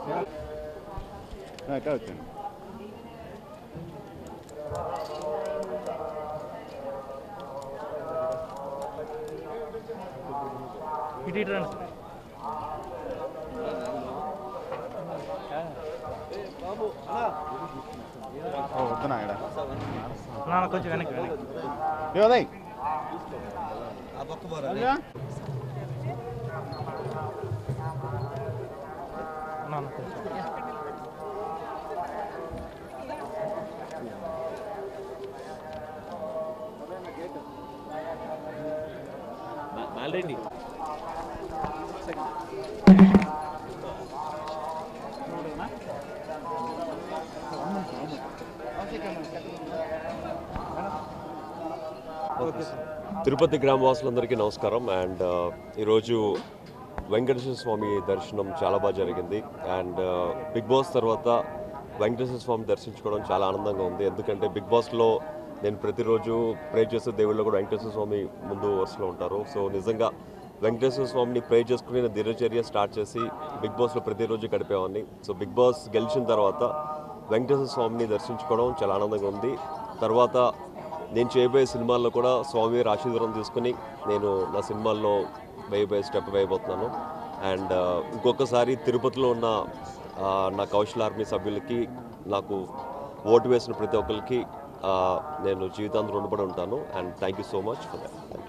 ఎక్కడ వచ్చాను ఇటు ఇటు రండి ఓ వద్దునా ఇక్కడ నాన్న కొంచెం వెనక్కి వెనక్కి ఏ ఉదయ్ నాన్న కొంచెం మాల్రెడ్డి తిరుపతి గ్రామవాసులందరికీ నమస్కారం అండ్ ఈరోజు వెంకటేశ్వర స్వామి దర్శనం చాలా బాగా జరిగింది అండ్ బిగ్ బాస్ తర్వాత వెంకటేశ్వర స్వామి దర్శించుకోవడం చాలా ఆనందంగా ఉంది ఎందుకంటే బిగ్ బాస్లో నేను ప్రతిరోజు ప్రే చేసే దేవుళ్ళు కూడా వెంకటేశ్వర స్వామి ముందు వరుసలో ఉంటారు సో నిజంగా వెంకటేశ్వర స్వామిని ప్రే చేసుకుని నేను దినచర్య స్టార్ట్ చేసి బిగ్ బాస్లో ప్రతిరోజు గడిపేవాడిని సో బిగ్ బాస్ గెలిచిన తర్వాత వెంకటేశ్వర స్వామిని దర్శించుకోవడం చాలా ఆనందంగా ఉంది తర్వాత నేను చేయబోయే సినిమాల్లో కూడా స్వామి ఆశీర్వాదం తీసుకుని నేను నా సినిమాల్లో వేయబోయే స్టెప్ వేయబోతున్నాను అండ్ ఇంకొకసారి తిరుపతిలో ఉన్న ఆ, నా కౌశల్ ఆర్మీ సభ్యులకి నాకు ఓటు వేసిన ప్రతి ఒక్కరికి ఆ, నేను జీవితాంతం రుణపడి ఉంటాను and thank you so much for that